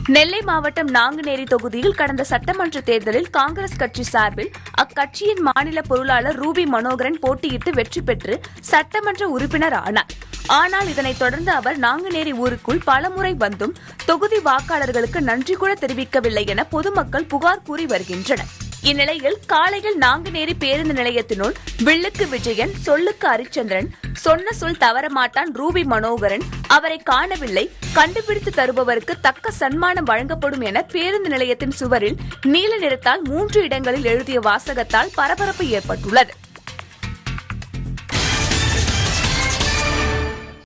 நெல்லை மாவட்டம் நாங்குநேரி தொகுதியில் கடந்த சட்டமன்ற தேர்தலில் காங்கிரஸ் கட்சி சார்பில் அக்கட்சியின் மாநில பொருளாளர் ரூபி மனோகரன் போட்டியிட்டு வெற்றி பெற்று சட்டமன்ற உறுப்பினர் ஆனார் ஆனால் இதனைத் தொடர்ந்து அவர் நாங்குநேரி ஊருக்குள் பலமுறை வந்தும் தொகுதி வாக்காளர்களுக்கு நன்றி கூட தெரிவிக்கவில்லை என பொதுமக்கள் புகார் கூறி வருகின்றனர் இந்நிலையில் காலையில் நாங்குநேரி பேருந்து நிலையத்தினுள் வில்லுக்கு விஜயன் சொல்லுக்கு ஹரிச்சந்திரன் சொன்ன சொல் தவறமாட்டான் ரூபி மனோகரன் அவரை காணவில்லை கண்டுபிடித்து தருபவருக்கு தக்க சன்மானம் வழங்கப்படும் என பேருந்து நிலையத்தின் சுவரில் நீல நிறத்தால் மூன்று இடங்களில் எழுதிய வாசகத்தால் பரபரப்பு ஏற்பட்டுள்ளது